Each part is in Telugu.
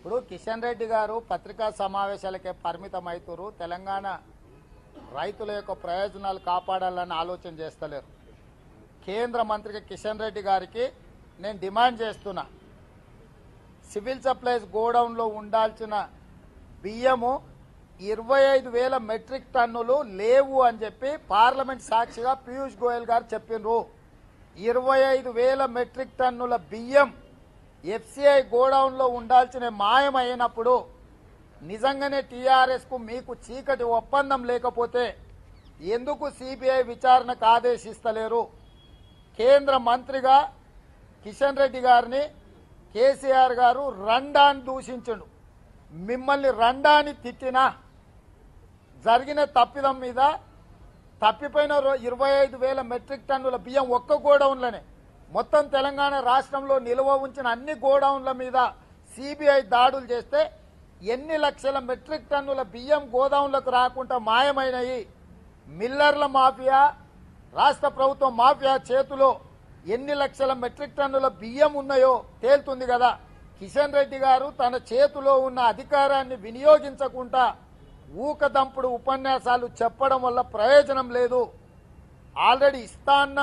ఇప్పుడు కిషన్ రెడ్డి గారు పత్రికా సమావేశాలకే పరిమితం అవుతారు తెలంగాణ రైతుల యొక్క ప్రయోజనాలు కాపాడాలని ఆలోచన చేస్తలేరు కేంద్ర మంత్రికి కిషన్ రెడ్డి గారికి నేను డిమాండ్ చేస్తున్నా సివిల్ సప్లైస్ గోడౌన్లో ఉండాల్సిన బియ్యము ఇరవై ఐదు వేల మెట్రిక్ టన్నులు లేవు అని చెప్పి పార్లమెంట్ సాక్షిగా పీయూష్ గోయల్ గారు చెప్పిండ్రు ఇరవై ఐదు వేల మెట్రిక్ టన్నుల బియ్యం ఎఫ్సిఐ గోడౌన్లో ఉండాల్సిన మాయమైనప్పుడు నిజంగానే టీఆర్ఎస్ కు మీకు చీకటి ఒప్పందం లేకపోతే ఎందుకు సిబిఐ విచారణకు ఆదేశిస్తలేరు కేంద్ర మంత్రిగా కిషన్ రెడ్డి గారిని కేసీఆర్ గారు రండా అని దూషించండు మిమ్మల్ని రండా అని తిట్టినా జరిగిన తప్పిదం మీద తప్పిపోయిన రో- ఇరవై ఐదు వేల మెట్రిక్ టన్నుల బియ్యం ఒక్క గోడౌన్లనే మొత్తం తెలంగాణ రాష్ట్రంలో నిల్వ ఉంచిన అన్ని గోడౌన్ల మీద సిబిఐ దాడులు చేస్తే ఎన్ని లక్షల మెట్రిక్ టన్నుల బియ్యం గోడౌన్లకు రాకుండా మాయమైనవి మిల్లర్ల మాఫియా రాష్ట్ర ప్రభుత్వం మాఫియా చేతిలో ఎన్ని లక్షల మెట్రిక్ టన్నుల బియ్యం ఉన్నాయో తేలుతుంది కదా కిషన్ రెడ్డి గారు తన చేతిలో ఉన్న అధికారాన్ని వినియోగించకుండా ఊకదంపుడు ఉపన్యాసాలు చెప్పడం వల్ల ప్రయోజనం లేదు ఆల్రెడీ ఇస్తా అన్న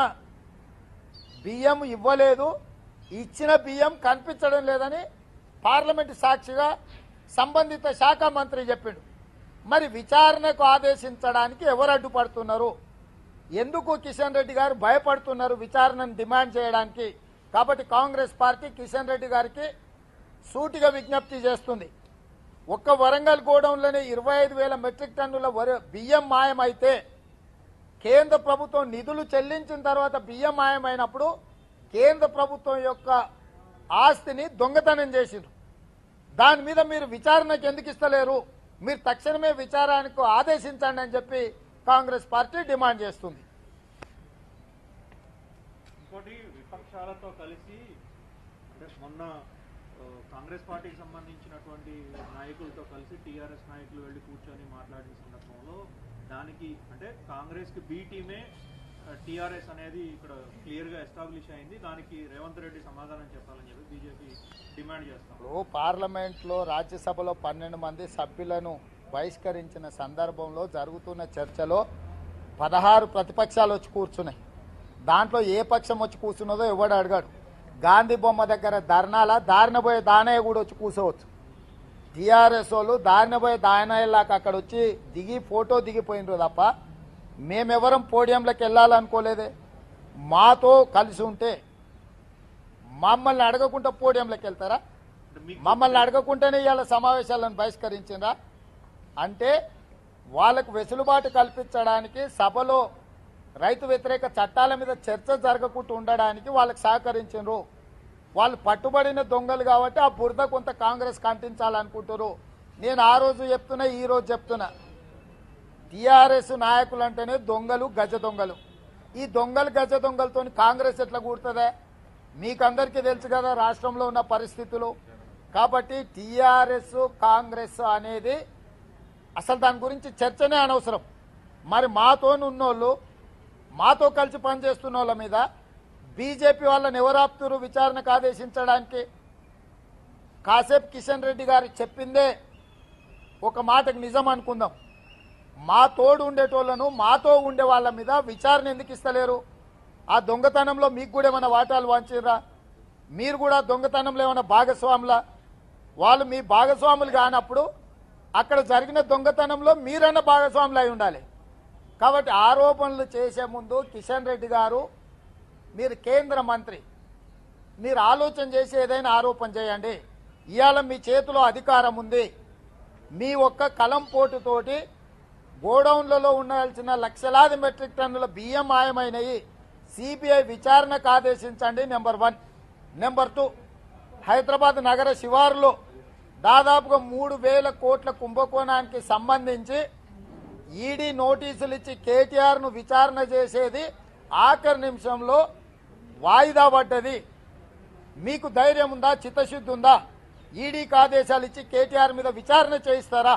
బియ్యం ఇవ్వలేదు ఇచ్చిన బియ్యం కనిపించడం లేదని పార్లమెంటు సాక్షిగా సంబంధిత శాఖ మంత్రి చెప్పిండు మరి విచారణకు ఆదేశించడానికి ఎవరు అడ్డుపడుతున్నారు ఎందుకు కిషన్ రెడ్డి గారు భయపడుతున్నారు విచారణను డిమాండ్ చేయడానికి కాబట్టి కాంగ్రెస్ పార్టీ కిషన్ రెడ్డి గారికి సూటిగా విజ్ఞప్తి చేస్తుంది ఒక్క వరంగల్ గోడౌన్లోనే ఇరవై ఐదు వేల మెట్రిక్ టన్నుల వర- బియ్యం మాయమైతే కేంద్ర ప్రభుత్వం నిధులు చెల్లించిన తర్వాత బియ్యం మాయమైనప్పుడు కేంద్ర ప్రభుత్వం యొక్క ఆస్తిని దొంగతనం చేసిండ్రు దాని మీద మీరు విచారణకు ఎందుకు ఇస్తలేరు మీరు తక్షణమే విచారానికి ఆదేశించండి అని చెప్పి కాంగ్రెస్ పార్టీ డిమాండ్ చేస్తుంది ఇంకోటి విపక్షాలతో కలిసి అంటే మొన్న ఆ, కాంగ్రెస్ పార్టీకి సంబంధించినటువంటి నాయకులతో కలిసి టీఆర్ఎస్ నాయకులు వెళ్ళి కూర్చొని మాట్లాడిన సందర్భంలో దానికి అంటే కాంగ్రెస్ కి బి టీమే టీఆర్ఎస్ అనేది ఇక్కడ క్లియర్ గా ఎస్టాబ్లిష్ అయింది దానికి రేవంత్ రెడ్డి సమాధానం చెప్పాలని చెప్పి బీజేపీ డిమాండ్ చేస్తాం ఇప్పుడు పార్లమెంట్లో రాజ్యసభలో పన్నెండు మంది సభ్యులను బహిష్కరించిన సందర్భంలో జరుగుతున్న చర్చలో పదహారు ప్రతిపక్షాలు వచ్చి కూర్చున్నాయి దాంట్లో ఏ పక్షం వచ్చి కూర్చున్నదో ఎవడు అడిగాడు గాంధీ బొమ్మ దగ్గర ధర్నాల దారిన పోయే దానయ్య కూడా వచ్చి కూర్చోవచ్చు టీఆర్ఎస్ వాళ్ళు దారిన పోయే దానయ్యలాగా అక్కడ వచ్చి దిగి ఫోటో దిగిపోయినరు తప్ప మేమెవరం పోడియంలోకి వెళ్ళాలనుకోలేదే మాతో కలిసి ఉంటే మమ్మల్ని అడగకుండా పోడియంలోకి వెళ్తారా అంటే మీకు మమ్మల్ని అడగకుండానే ఇవాళ సమావేశాలను బహిష్కరించిందా అంటే వాళ్ళకు వెసులుబాటు కల్పించడానికి సభలో రైతు వ్యతిరేక చట్టాల మీద చర్చ జరగకుండా ఉండడానికి వాళ్ళకి సహకరించారు వాళ్ళు పట్టుబడిన దొంగలు కాబట్టి ఆ బురద కొంత కాంగ్రెస్ కంటించాలనుకుంటారు నేను ఆ రోజు చెప్తున్నా ఈ రోజు చెప్తున్నా టిఆర్ఎస్ నాయకులు అంటేనే దొంగలు గజ దొంగలు ఈ దొంగలు గజ దొంగలతో కాంగ్రెస్ ఎట్లా కూడుతుందే మీకందరికీ తెలుసు కదా రాష్ట్రంలో ఉన్న పరిస్థితులు కాబట్టి టిఆర్ఎస్ కాంగ్రెస్ అనేది అసలు దాని గురించి చర్చనే అనవసరం మరి మాతో ఉన్నోళ్ళు మాతో కలిసి పనిచేస్తున్న వాళ్ళ మీద బీజేపీ వాళ్ళని ఎవరు ఆపుతురు విచారణకు ఆదేశించడానికి కాసేపు కిషన్ రెడ్డి గారు చెప్పిందే ఒక మాటకు నిజం అనుకుందాం మా తోడు ఉండేటోళ్లను మాతో ఉండే వాళ్ళ మీద విచారణ ఎందుకు ఇస్తలేరు ఆ దొంగతనంలో మీకు కూడా ఏమైనా వాటాలు వాంచిర్రా మీరు కూడా దొంగతనంలో ఏమైనా భాగస్వాములా వాళ్ళు మీ భాగస్వాములు కానప్పుడు అక్కడ జరిగిన దొంగతనంలో మీరన్న భాగస్వాములు అయి ఉండాలి కాబట్టి ఆరోపణలు చేసే ముందు కిషన్ రెడ్డి గారు మీరు కేంద్ర మంత్రి మీరు ఆలోచన చేసి ఏదైనా ఆరోపణ చేయండి ఇవాళ మీ చేతిలో అధికారం ఉంది మీ ఒక్క కలం పోటుతోటి గోడౌన్లలో ఉండాల్సిన లక్షలాది మెట్రిక్ టన్నుల బియ్యం మాయమైనవి సిబిఐ విచారణకు ఆదేశించండి number one number two Hyderabad నగర శివారులో దాదాపుగా మూడు వేల కోట్ల కుంభకోణానికి సంబంధించి ఈడీ నోటీసులు ఇచ్చి కేటీఆర్ను విచారణ చేసేది ఆఖరి నిమిషంలో వాయిదా పడ్డది మీకు ధైర్యం ఉందా చిత్తశుద్ధి ఉందా ఈడీకి ఆదేశాలు ఇచ్చి కేటీఆర్ మీద విచారణ చేయిస్తారా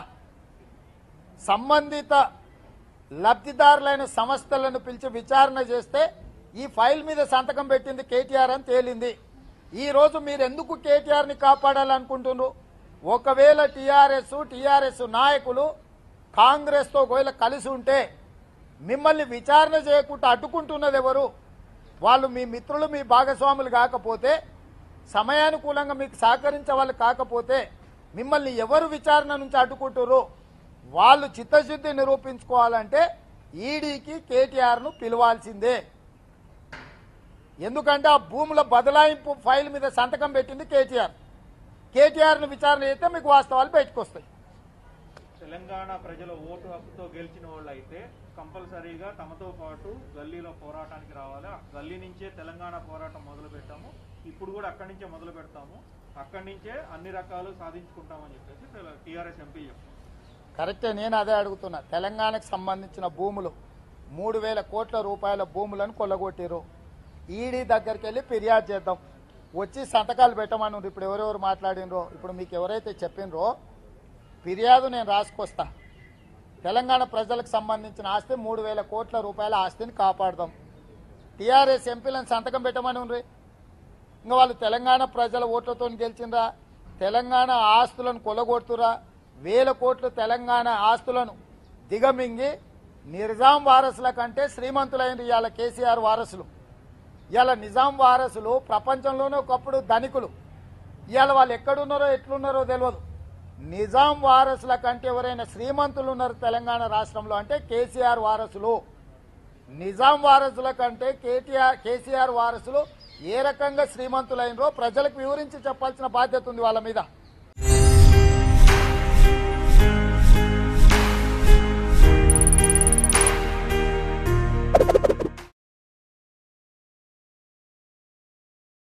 సంబంధిత లబ్ధిదారులైన సంస్థలను పిలిచి విచారణ చేస్తే ఈ ఫైల్ మీద సంతకం పెట్టింది కేటీఆర్ అని తేలింది ఈ రోజు మీరు ఎందుకు కేటీఆర్ ని కాపాడాలనుకుంటున్నారు ఒకవేళ టీఆర్ఎస్ టీఆర్ఎస్ నాయకులు కాంగ్రెస్తో ఒకవేళ కలిసి ఉంటే మిమ్మల్ని విచారణ చేయకుండా అడ్డుకుంటున్నది ఎవరు వాళ్ళు మీ మిత్రులు మీ భాగస్వాములు కాకపోతే సమయానుకూలంగా మీకు సహకరించే వాళ్ళు కాకపోతే మిమ్మల్ని ఎవరు విచారణ నుంచి అడ్డుకుంటారు వాళ్ళు చిత్తశుద్ధి నిరూపించుకోవాలంటే ఈడీకి కేటీఆర్ను పిలవాల్సిందే ఎందుకంటే ఆ భూముల బదలాయింపు ఫైల్ మీద సంతకం పెట్టింది కేటీఆర్ కేటీఆర్ను విచారణ చేస్తే మీకు వాస్తవాలు బయటకు వస్తాయి తెలంగాణ ప్రజల ఓటు హక్కుతో గెలిచిన వాళ్ళు అయితే కంపల్సరీగా తమతో పాటు గల్లీలో పోరాటానికి రావాలి ఆ గల్లీ నుంచే తెలంగాణ పోరాటం మొదలు పెట్టాము ఇప్పుడు కూడా అక్కడి నుంచే మొదలు పెడతాము అక్కడి నుంచే అన్ని రకాలు సాధించుకుంటామని చెప్పేసి టీఆర్ఎస్ ఎంపీ చెప్తారు కరెక్టే నేను అదే అడుగుతున్నా తెలంగాణకు సంబంధించిన భూములు మూడు వేల కోట్ల రూపాయల భూములను కొల్లగొట్టిరు ఈడీ దగ్గరికి వెళ్ళి ఫిర్యాదు చేద్దాం వచ్చి సంతకాలు పెట్టమని ఇప్పుడు ఎవరెవరు మాట్లాడినరో ఇప్పుడు మీకు ఎవరైతే చెప్పినరో ఫిర్యాదు నేను రాసుకొస్తా తెలంగాణ ప్రజలకు సంబంధించిన ఆస్తి మూడు వేల కోట్ల రూపాయల ఆస్తిని కాపాడదాం టీఆర్ఎస్ ఎంపీలను సంతకం పెట్టమని ఉండ్రి ఇంకా వాళ్ళు తెలంగాణ ప్రజల ఓట్లతో గెలిచిండ్రా తెలంగాణ ఆస్తులను కొలగొడుతురా వేల కోట్లు తెలంగాణ ఆస్తులను దిగమింగి నిజాం వారసుల కంటే శ్రీమంతులైన ఇవాళ కేసీఆర్ వారసులు ఇవాళ నిజాం వారసులు ప్రపంచంలోనే ఒకప్పుడు ధనికులు ఇవాళ వాళ్ళు ఎక్కడున్నారో ఎట్లున్నారో తెలియదు నిజాం వారసుల కంటే ఎవరైనా శ్రీమంతులు ఉన్నారు తెలంగాణ రాష్ట్రంలో అంటే కేసీఆర్ వారసులు నిజాం వారసుల కంటే కేటీఆర్ కేసీఆర్ వారసులు ఏ రకంగా శ్రీమంతులైనరో ప్రజలకు వివరించి చెప్పాల్సిన బాధ్యత ఉంది వాళ్ళ మీద